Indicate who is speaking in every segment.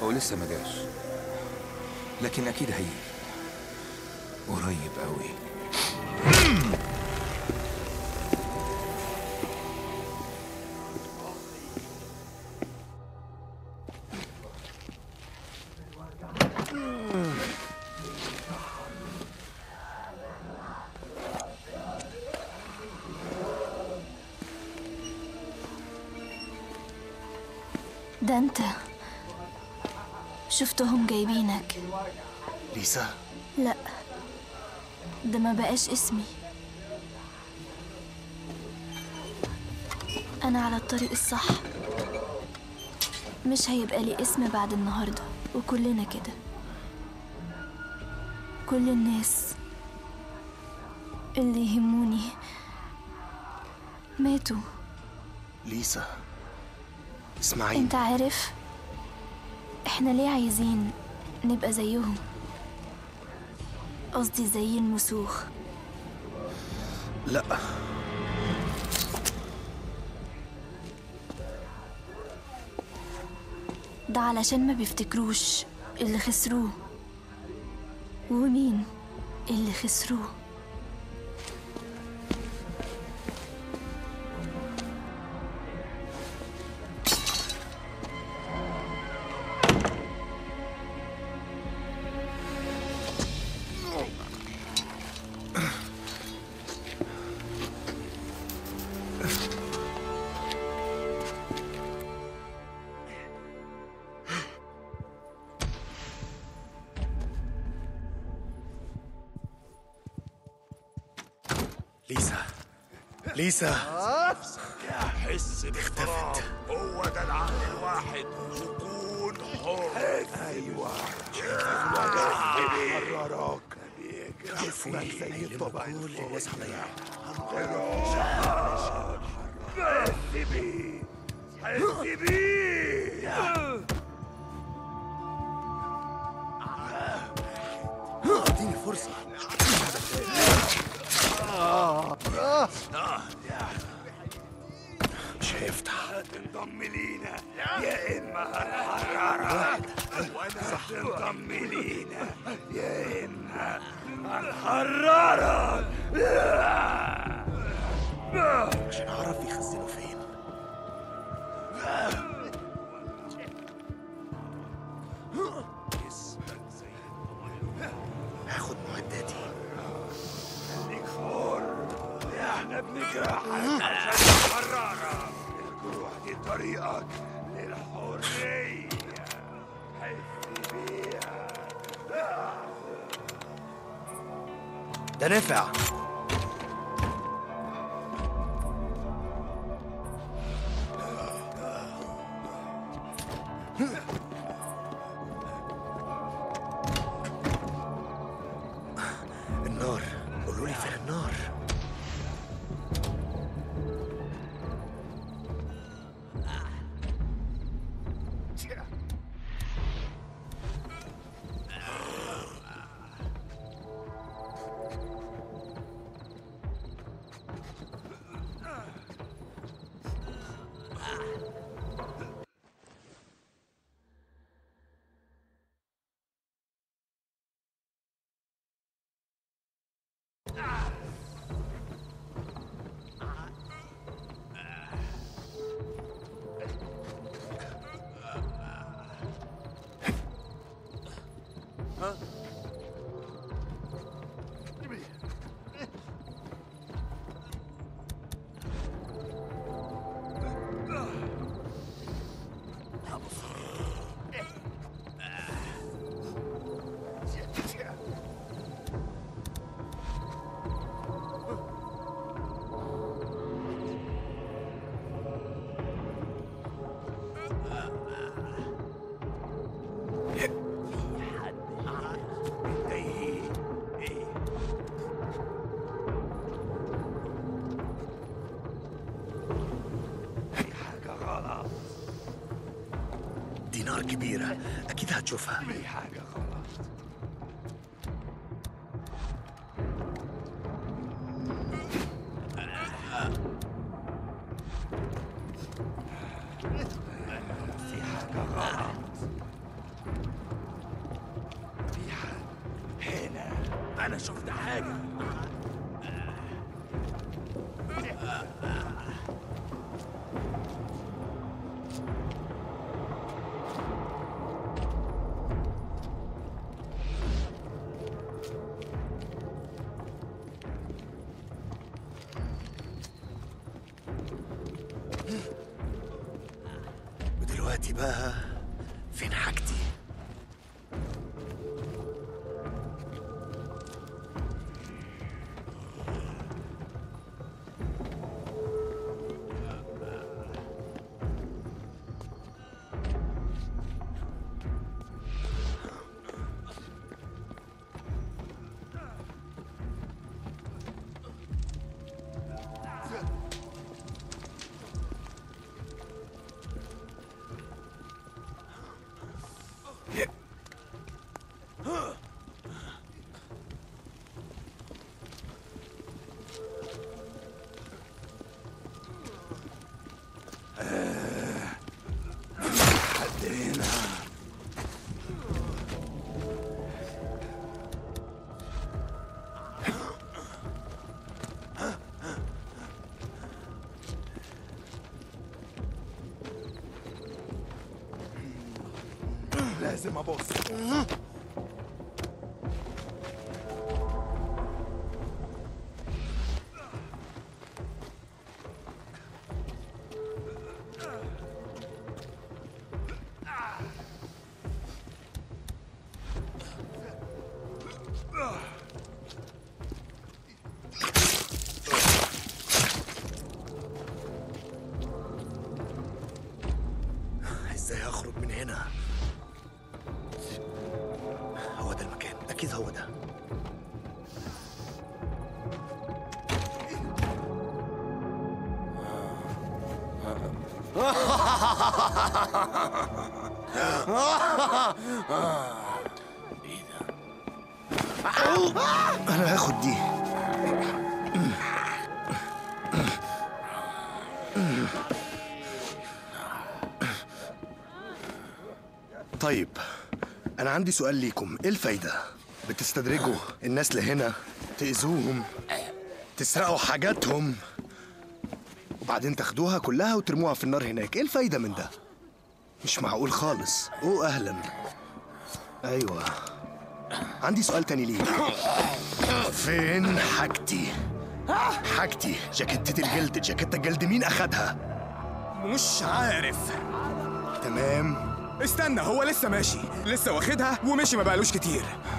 Speaker 1: هو لسه ما جاش لكن اكيد هيجي قريب قوي
Speaker 2: ده انت شفتهم جايبينك
Speaker 3: ليسا
Speaker 2: لا ده ما بقاش اسمي انا على الطريق الصح مش هيبقى لي اسم بعد النهارده وكلنا كده كل الناس اللي يهموني ماتوا
Speaker 3: ليسا اسمعيني
Speaker 2: انت عارف احنا ليه عايزين نبقى زيهم قصدي زي المسوخ
Speaker 3: لا
Speaker 2: ده علشان ما بيفتكروش اللي خسروه ومين اللي خسروه
Speaker 3: ليسا ليسا
Speaker 4: حس
Speaker 3: اختفت.
Speaker 4: هو ده العقل الواحد وكون حر ايوه حررك جسمك زي الطبع الناس حس بيه حس بيه
Speaker 3: اديني فرصة مش هيفتح
Speaker 4: هتنضم لينا يا اما هنحررك وانا هتنضم لينا يا اما هنحررك
Speaker 3: عشان اعرف يخزنوا فين هاخد معداتي
Speaker 4: خليك حر احنا بنجرحك عشان نحررك الجروح دي طريقك للحرية حس بيها
Speaker 3: ده نفع النار قولوا لي فين النار
Speaker 4: ايه ايه في حاجة غلط
Speaker 3: دي نار كبيرة أكيد هتشوفها
Speaker 4: في حاجة غلط في حاجة غلط في حد هنا انا شفت حاجه
Speaker 3: ودلوقتي بقى فين حاجتي
Speaker 4: حد هنا لازم ابص
Speaker 3: ازاي هخرج من هنا هو ده المكان اكيد هو ده انا هاخد دي طيب انا عندي سؤال ليكم ايه الفايده بتستدرجوا الناس لهنا تاذوهم تسرقوا حاجاتهم وبعدين تاخدوها كلها وترموها في النار هناك ايه الفايده من ده مش معقول خالص اوه اهلا ايوه عندي سؤال تاني ليك فين حاجتي حاجتي جاكيتة الجلد جاكيتة الجلد مين اخدها
Speaker 1: مش عارف
Speaker 3: تمام
Speaker 1: استنى هو لسه ماشي لسه واخدها ومشي ما بقالوش كتير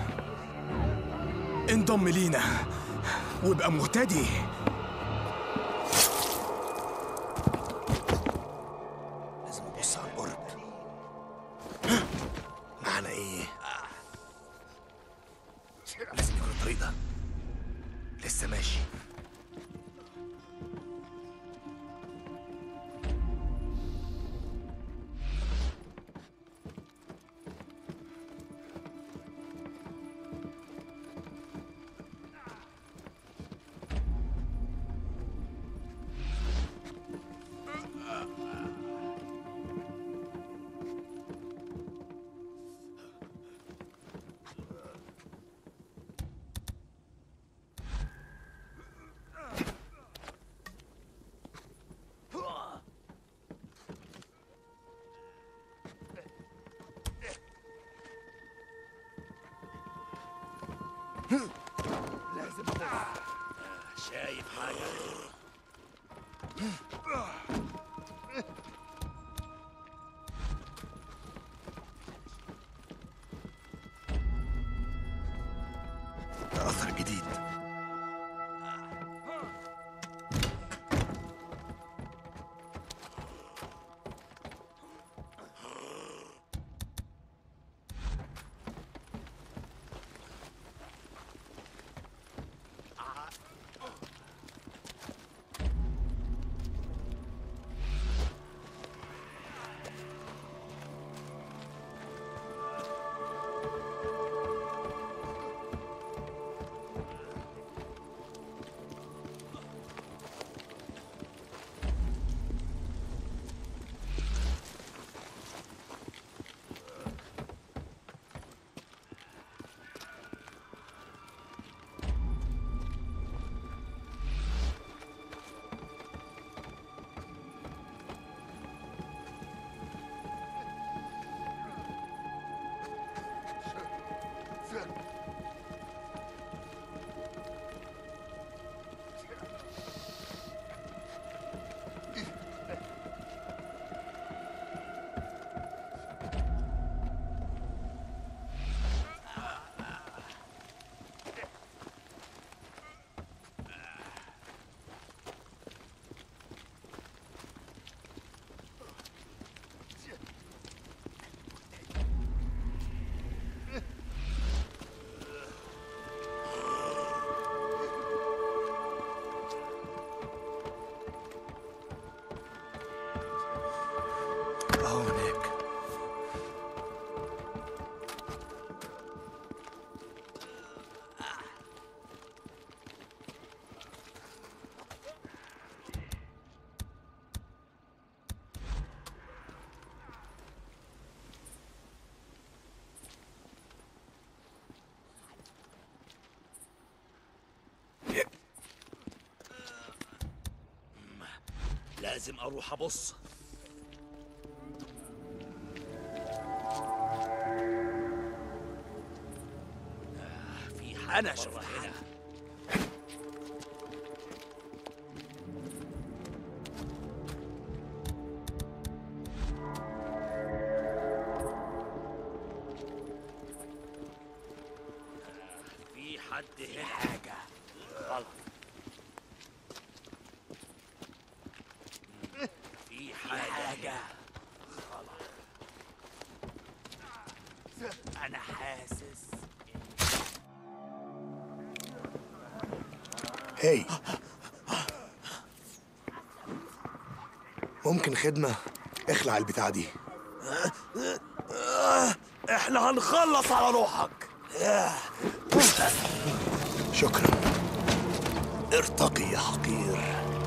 Speaker 1: انضم لينا وابقى مهتدي
Speaker 3: لازم ابص على القرب معنى ايه لازم يكون الطريق ده لسه ماشي
Speaker 4: لازم ابص شايف حاجه
Speaker 3: ده اثر جديد
Speaker 4: لازم اروح ابص آه، في حد انا شفت هنا في حد هنا حاجة غلط في حاجة غلط أنا حاسس
Speaker 3: هاي ممكن خدمة اخلع البتاع دي
Speaker 4: إحنا هنخلص على روحك
Speaker 3: شكرا
Speaker 4: ارتقي يا حقير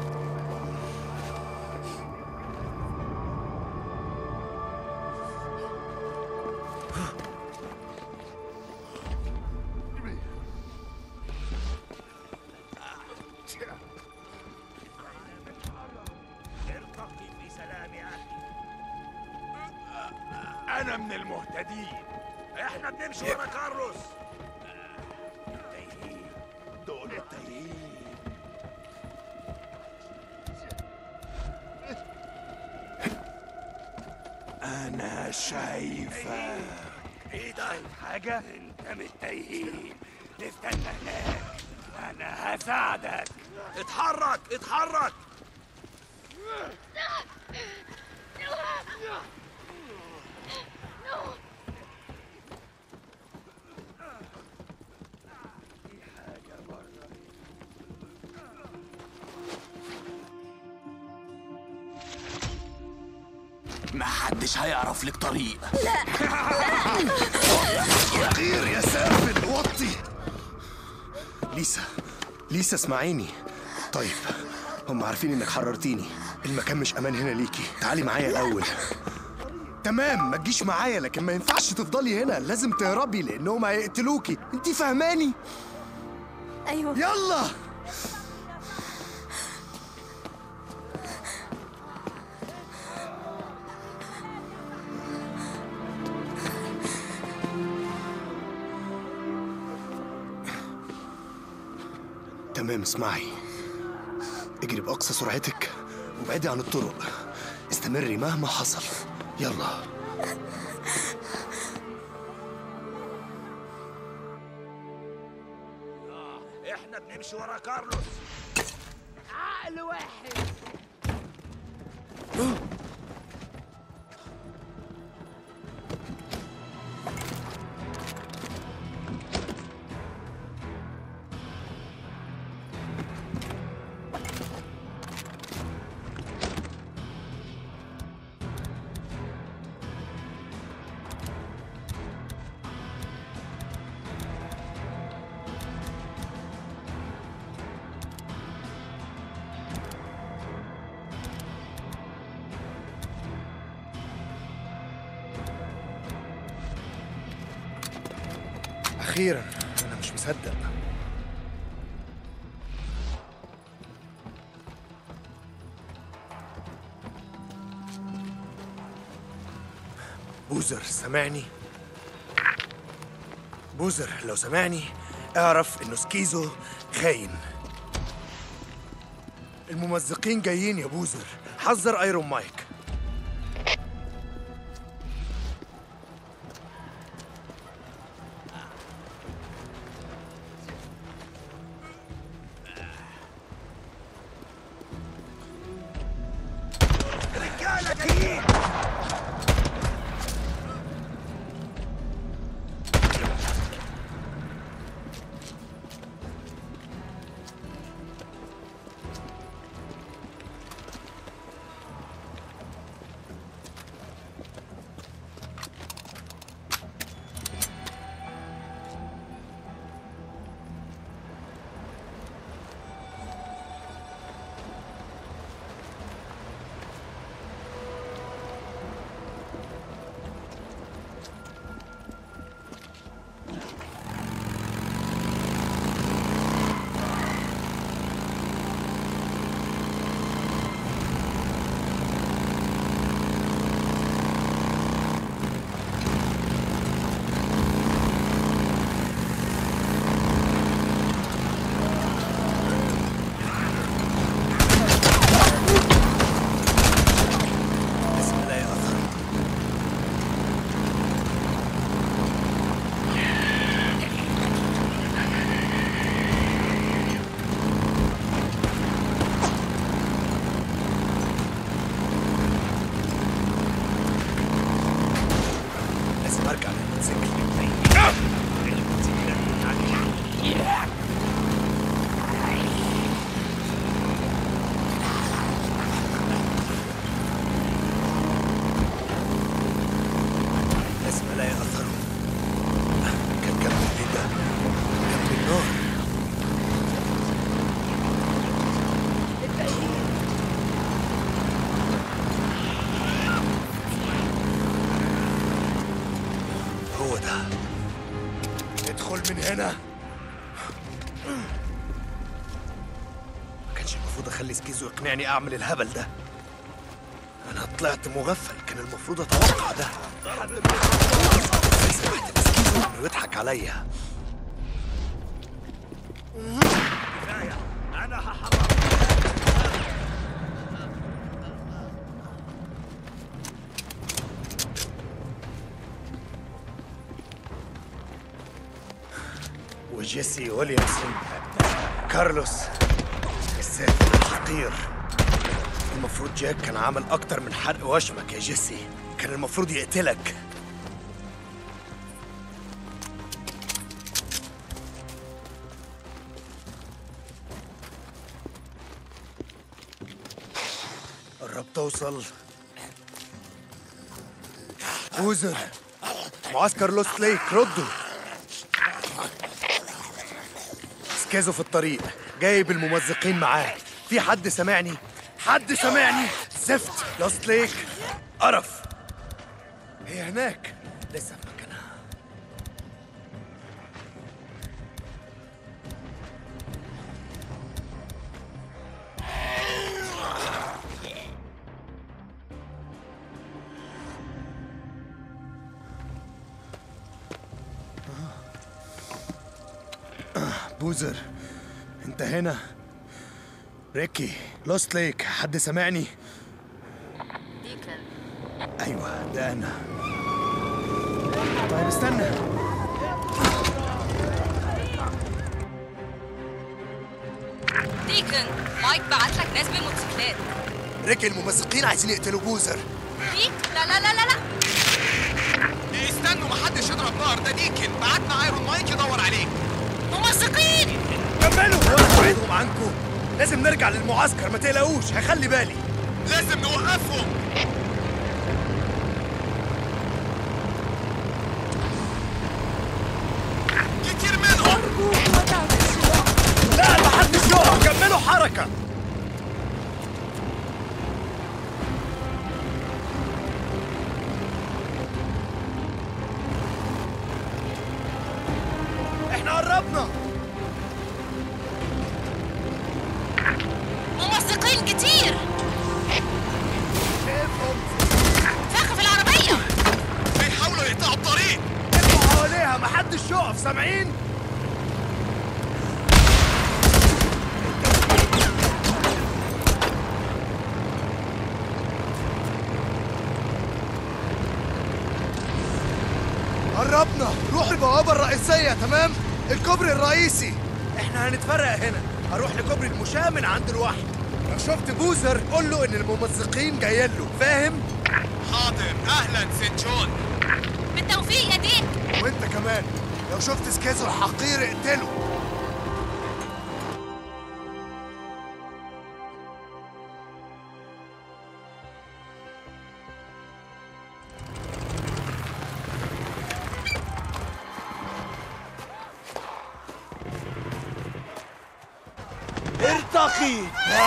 Speaker 4: ارتقي في سلام يا أخي أنا من المهتدين إحنا بنمشي ورا كارلوس التايهين دول التايهين أنا شايفك إيه ده؟ حاجة؟ أنت من التايهين استنى هناك أنا هساعدك اتحرك اتحرك ما حدش هيعرف لك طريق
Speaker 3: خير يا سافل وطي ليسا ليسا اسمعيني طيب هم عارفين انك حررتيني المكان مش امان هنا ليكي تعالي معايا الاول تمام ما تجيش معايا لكن ما ينفعش تفضلي هنا لازم تهربي لانهم هيقتلوكي انت فاهماني
Speaker 2: ايوه
Speaker 3: يلا تمام اسمعي اجري بأقصى سرعتك وابعدي عن الطرق استمري مهما حصل يلا
Speaker 4: احنا بنمشي ورا كارلوس
Speaker 5: عقل واحد
Speaker 3: أخيرا أنا مش مصدق بوزر سامعني بوزر لو سامعني اعرف انه سكيزو خاين الممزقين جايين يا بوزر حذر ايرون مايك
Speaker 4: رجاله جايين
Speaker 3: هنا ما كانش المفروض اخلي سكيزو يقنعني اعمل الهبل ده انا طلعت مغفل كان المفروض اتوقع ده سمحت لسكيزو انه يضحك عليا
Speaker 4: انا هحرك
Speaker 3: وجيسي ويليامسون كارلوس السافل الحقير المفروض جاك كان عمل أكتر من حرق وشمك يا جيسي كان المفروض يقتلك قربت أوصل بوزر معسكر لوست ليك ردوا سكازو في الطريق جايب الممزقين معاه في حد سامعني حد سامعني زفت لوست ليك قرف هي هناك لسه في مكانها بوزر انت هنا ريكي لوست ليك حد سامعني
Speaker 2: ديكن
Speaker 3: ايوه ده انا طيب استنى
Speaker 6: ديكن مايك بعت لك ناس بموتوسيكلات
Speaker 3: ريكي الممزقين عايزين يقتلوا بوزر
Speaker 6: في لا لا لا لا لا
Speaker 1: استنوا محدش يضرب نار ده ديكن بعتنا ايرون مايك يدور عليك
Speaker 6: ممزقين
Speaker 3: كملوا وانا بعيدهم عنكم لازم نرجع للمعسكر ما تقلقوش هخلي بالي
Speaker 1: لازم نوقفهم كتير منهم
Speaker 3: لا ما حدش يقف كملوا حركه احنا قربنا
Speaker 6: ممزقين كتير
Speaker 3: شايفهم
Speaker 6: فخ في العربية
Speaker 1: بيحاولوا يقطعوا الطريق
Speaker 3: ارموا حواليها ما حدش يقف سامعين قربنا روح البوابة الرئيسية تمام؟ الكوبري الرئيسي احنا هنتفرق هنا هروح لكوبري المشاة من عند الوحي لو شفت بوزر قول له ان الممزقين جايين له فاهم؟
Speaker 1: حاضر اهلا سيد جون
Speaker 6: بالتوفيق يا ديك
Speaker 3: وانت كمان لو شفت سكيزو الحقير اقتله
Speaker 4: ارتقي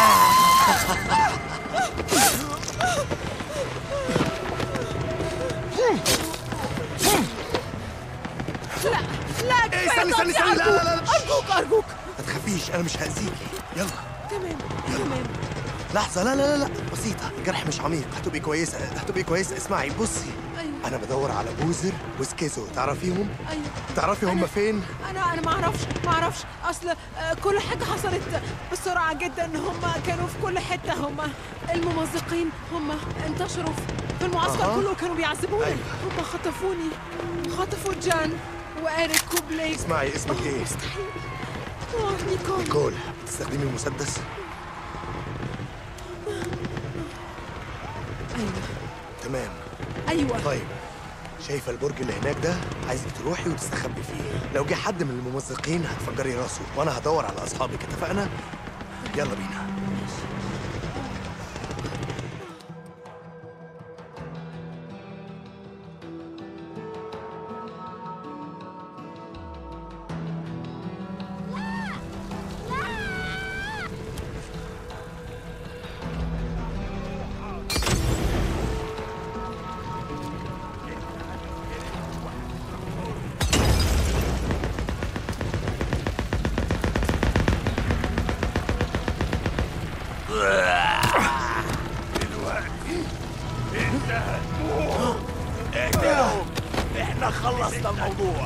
Speaker 5: لا
Speaker 3: ايه
Speaker 5: كفاية
Speaker 3: استني استني
Speaker 5: ضربي،
Speaker 3: استني لا لا لا
Speaker 5: أرجوك أرجوك
Speaker 3: ما تخافيش انا مش هاذيكي يلا
Speaker 5: تمام تمام
Speaker 3: لحظة لا لا لا لا بسيطة الجرح مش عميق هتبقي كويسة هتبقي كويسة اسمعي بصي
Speaker 5: أيوة.
Speaker 3: أنا بدور على بوزر وسكيزو تعرفيهم؟
Speaker 5: أيوة
Speaker 3: تعرفي هم فين؟
Speaker 5: انا انا ما اعرفش ما اعرفش اصل آه، كل حاجه حصلت بسرعه جدا هم كانوا في كل حته هم الممزقين هم انتشروا في المعسكر
Speaker 3: أها.
Speaker 5: كله كانوا بيعذبوني
Speaker 3: أيوة.
Speaker 5: هم خطفوني خطفوا جان وإيريك وبليك
Speaker 3: اسمعي اسمك
Speaker 5: آه،
Speaker 3: ايه؟
Speaker 5: مستحيل آه، نيكول
Speaker 3: كول بتستخدمي المسدس؟
Speaker 5: ايوه
Speaker 3: تمام
Speaker 5: ايوه
Speaker 3: طيب شايفة البرج اللي هناك ده؟ عايزك تروحي وتستخبي فيه لو جه حد من الممزقين هتفجري راسه وأنا هدور على أصحابك اتفقنا؟ يلا بينا
Speaker 4: اقتلهم احنا خلصنا الموضوع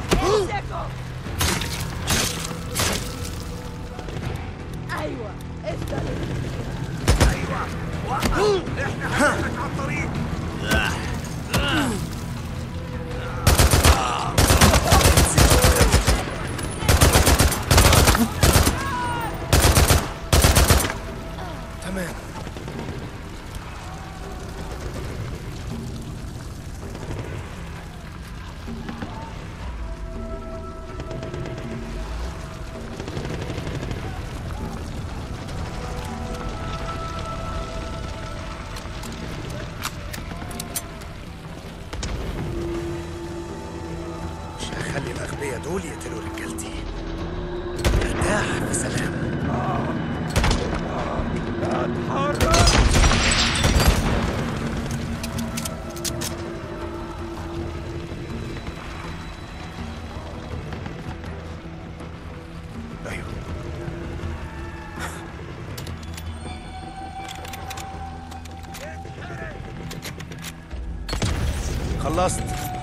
Speaker 5: ايوه استنى
Speaker 4: ايوه وقف احنا هنمسك على الطريق
Speaker 3: تمام مش هخلي الأغبياء دول يقتلوا رجالتي ارتاح في سلام ايوه خلصت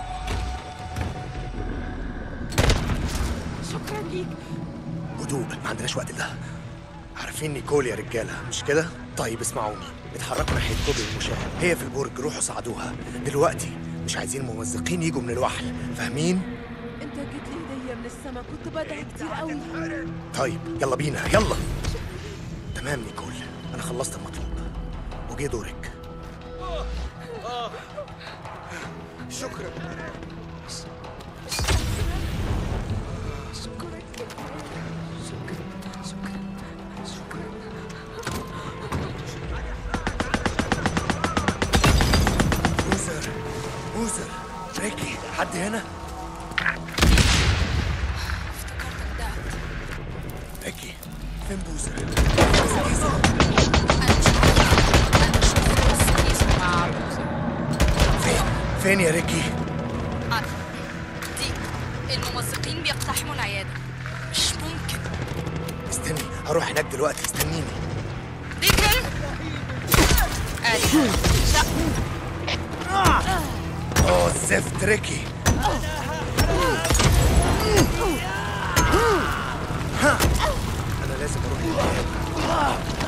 Speaker 5: شكرا ليك
Speaker 3: هدوء ما عندناش وقت ده عارفين نيكول يا رجاله مش كده طيب اسمعوني اتحركوا ناحيه كوبري المشاة هي في البرج روحوا صعدوها دلوقتي مش عايزين ممزقين يجوا من الوحل فاهمين
Speaker 5: انت جيت لي هديه من السما كنت بدعي كتير قوي
Speaker 3: طيب يلا بينا يلا تمام نيكول انا خلصت المطلوب وجه دورك شكرا بوزر بوزر ريكي حد هنا ريكي فين بوزر فين فين يا ريكي
Speaker 6: دي الممزقين بيقتحموا العيادة مش ممكن
Speaker 3: استني هروح هناك دلوقتي استنيني
Speaker 6: ديكن آلي
Speaker 3: اوه الزفت ريكي ها. انا لازم اروح هناك.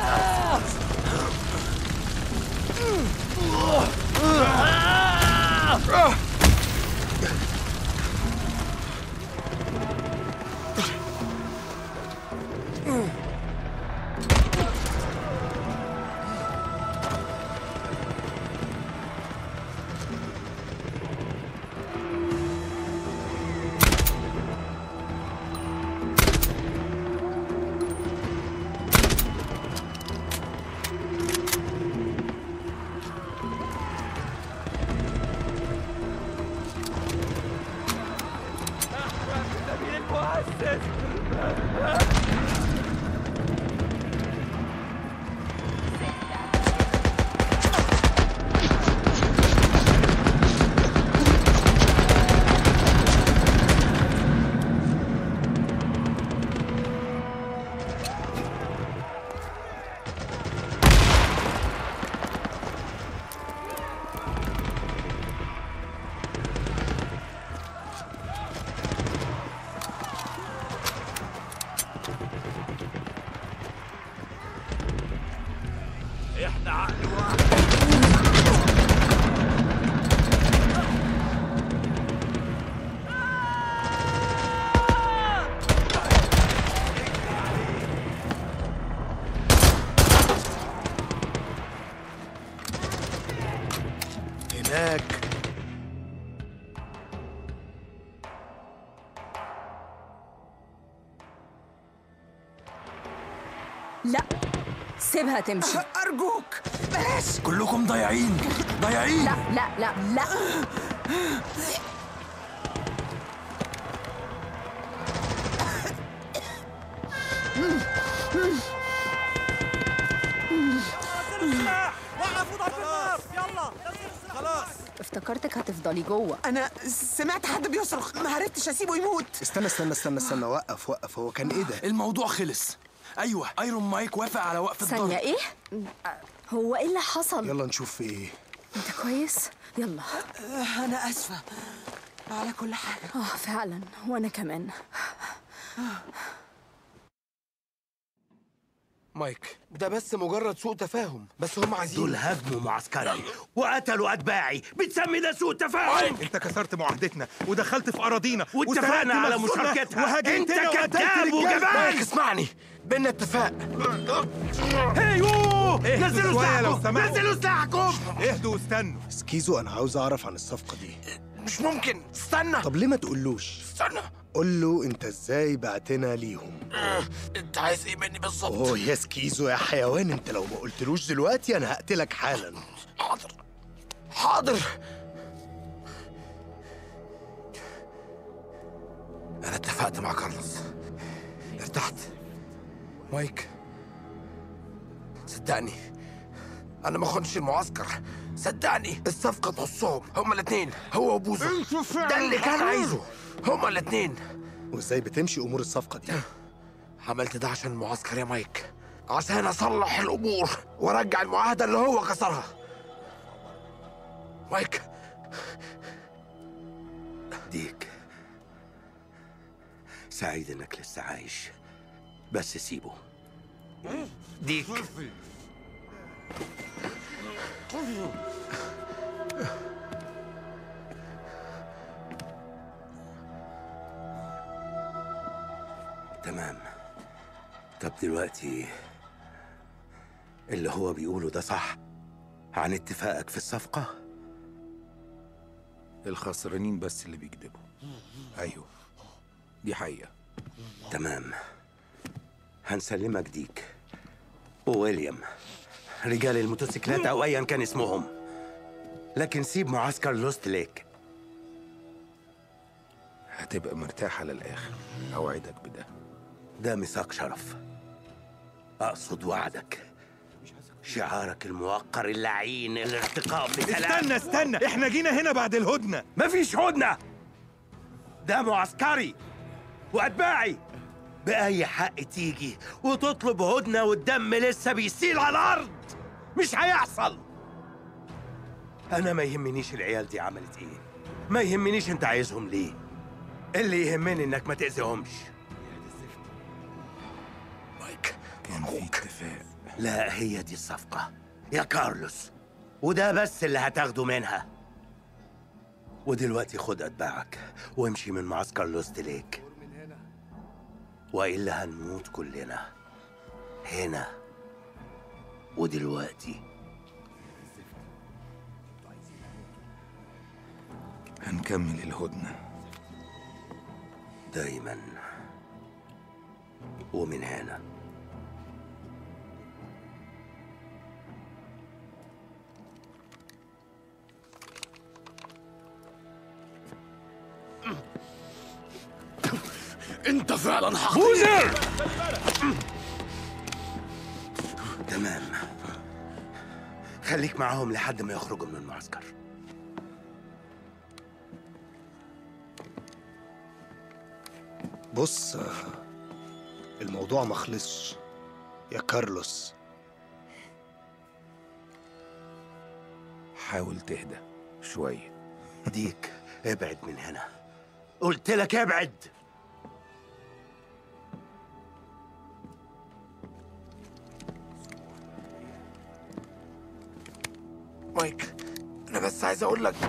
Speaker 4: احنا عقل واحد
Speaker 3: هناك
Speaker 7: لا سيبها تمشي
Speaker 1: أرجوك بس كلكم ضايعين ضايعين
Speaker 7: لا لا لا لا افتكرتك هتفضلي جوه
Speaker 8: انا سمعت حد بيصرخ ما عرفتش اسيبه يموت
Speaker 3: استنى استنى استنى استنى وقف وقف هو كان ايه ده
Speaker 1: الموضوع خلص أيوة ايرون مايك وافق على وقف الضرب
Speaker 7: ثانية ايه؟ هو ايه اللي حصل؟
Speaker 3: يلا نشوف في ايه
Speaker 7: انت كويس يلا
Speaker 8: انا اسفه على كل حاجه
Speaker 7: اه فعلا وانا كمان
Speaker 9: مايك ده بس مجرد سوء تفاهم بس هم عايزين
Speaker 10: دول هاجموا معسكري وقتلوا اتباعي بتسمي ده سوء تفاهم
Speaker 1: انت كسرت معاهدتنا ودخلت في اراضينا
Speaker 10: واتفقنا على
Speaker 1: مخزوننا
Speaker 10: مشاركتها
Speaker 1: وهاجمتنا
Speaker 10: انت
Speaker 1: وقتلت
Speaker 10: كذاب
Speaker 1: رجالة.
Speaker 9: مايك
Speaker 10: وجبان
Speaker 9: اسمعني بينا اتفاق
Speaker 10: ايوه
Speaker 1: اهدوا
Speaker 10: نزلوا
Speaker 1: شوية لو
Speaker 10: سلاحكم
Speaker 1: سمحتوا.
Speaker 10: نزلوا سلاحكم
Speaker 1: اهدوا واستنوا
Speaker 3: سكيزو انا عاوز اعرف عن الصفقه دي
Speaker 9: مش ممكن استنى
Speaker 3: طب ليه ما تقولوش
Speaker 9: استنى
Speaker 3: قول له انت ازاي بعتنا ليهم
Speaker 9: انت عايز ايه مني بالظبط
Speaker 3: اوه يا سكيزو يا حيوان انت لو ما قلتلوش دلوقتي انا هقتلك حالا
Speaker 9: حاضر حاضر انا اتفقت مع كارلوس ارتحت مايك صدقني انا ما خنش المعسكر صدقني الصفقة تخصهم هما الاتنين هو وبوزو ده اللي كان عايزه هما الاتنين
Speaker 3: وازاي بتمشي امور الصفقه دي
Speaker 9: عملت ده عشان المعسكر يا مايك عشان اصلح الامور وارجع المعاهدة اللي هو كسرها مايك
Speaker 10: ديك سعيد انك لسه عايش بس سيبه ديك تمام طب دلوقتي اللي هو بيقوله ده صح عن اتفاقك في الصفقه
Speaker 1: الخسرانين بس اللي بيكذبوا ايوه دي حقيقة
Speaker 10: تمام هنسلمك ديك وويليام رجال الموتوسيكلات او ايا كان اسمهم لكن سيب معسكر لوست ليك
Speaker 1: هتبقى مرتاح على الاخر اوعدك بده
Speaker 10: ده ميثاق شرف اقصد وعدك شعارك الموقر اللعين الارتقاء بسلام
Speaker 1: استنى استنى احنا جينا هنا بعد الهدنة
Speaker 10: مفيش هدنة ده معسكري وأتباعي بأي حق تيجي وتطلب هدنة والدم لسه بيسيل على الأرض مش هيحصل أنا ما يهمنيش العيال دي عملت إيه ما يهمنيش أنت عايزهم ليه اللي يهمني إنك ما تأذيهمش
Speaker 9: مايك
Speaker 1: كان في اتفاق
Speaker 10: لا هي دي الصفقة يا كارلوس وده بس اللي هتاخده منها ودلوقتي خد أتباعك وامشي من معسكر لوست ليك وإلا هنموت كلنا هنا ودلوقتي
Speaker 1: هنكمل الهدنة
Speaker 10: دايما ومن هنا
Speaker 9: انت فعلا حقير
Speaker 10: تمام خليك معاهم لحد ما يخرجوا من المعسكر
Speaker 3: بص آه، الموضوع ما خلصش يا كارلوس
Speaker 1: حاول تهدى شوية
Speaker 10: ديك ابعد من هنا قلت لك ابعد
Speaker 9: مايك انا بس عايز اقول لك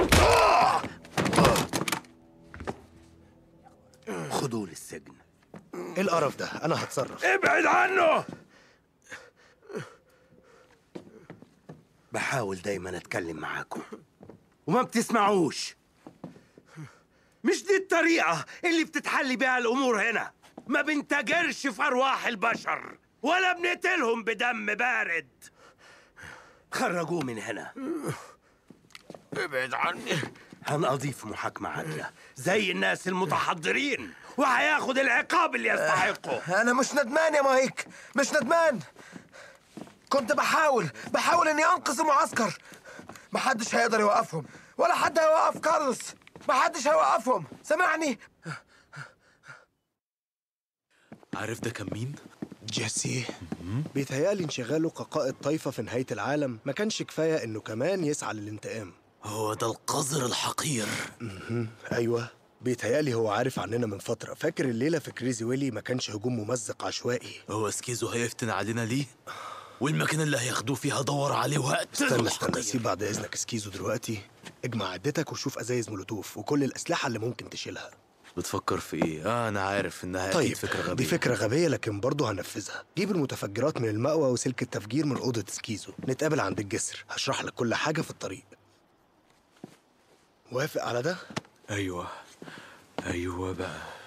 Speaker 10: خدوه للسجن
Speaker 3: ايه القرف ده انا هتصرف
Speaker 10: ابعد عنه بحاول دايما اتكلم معاكم وما بتسمعوش مش دي الطريقة اللي بتتحل بيها الأمور هنا ما بنتاجرش في أرواح البشر ولا بنقتلهم بدم بارد خرجوه من هنا
Speaker 9: ابعد عني
Speaker 10: هنقضيه في محاكمة عادلة زي الناس المتحضرين وهياخد العقاب اللي يستحقه
Speaker 9: انا مش ندمان يا مايك مش ندمان كنت بحاول بحاول اني انقذ المعسكر محدش هيقدر يوقفهم ولا حد هيوقف كارلوس محدش هيوقفهم سامعني
Speaker 11: عارف ده كان مين؟
Speaker 3: جيسي بيتهيألي انشغاله كقائد طائفة في نهاية العالم ما كانش كفاية إنه كمان يسعى للانتقام
Speaker 11: هو ده القذر الحقير
Speaker 3: مهم. أيوة بيتهيألي هو عارف عننا من فترة فاكر الليلة في كريزي ويلي ما كانش هجوم ممزق عشوائي
Speaker 11: هو سكيزو هيفتن علينا ليه؟ والمكان اللي هياخدوه فيه هدور عليه وقت
Speaker 3: استنى استنى سيب بعد إذنك سكيزو دلوقتي اجمع عدتك وشوف أزايز مولوتوف وكل الأسلحة اللي ممكن تشيلها
Speaker 11: بتفكر في ايه؟ اه انا عارف انها
Speaker 3: طيب
Speaker 11: اكيد فكرة غبية
Speaker 3: دي فكرة غبية لكن برضه هنفذها جيب المتفجرات من المأوى وسلك التفجير من أوضة سكيزو نتقابل عند الجسر هشرح لك كل حاجة في الطريق وافق على ده؟
Speaker 11: ايوه ايوه بقى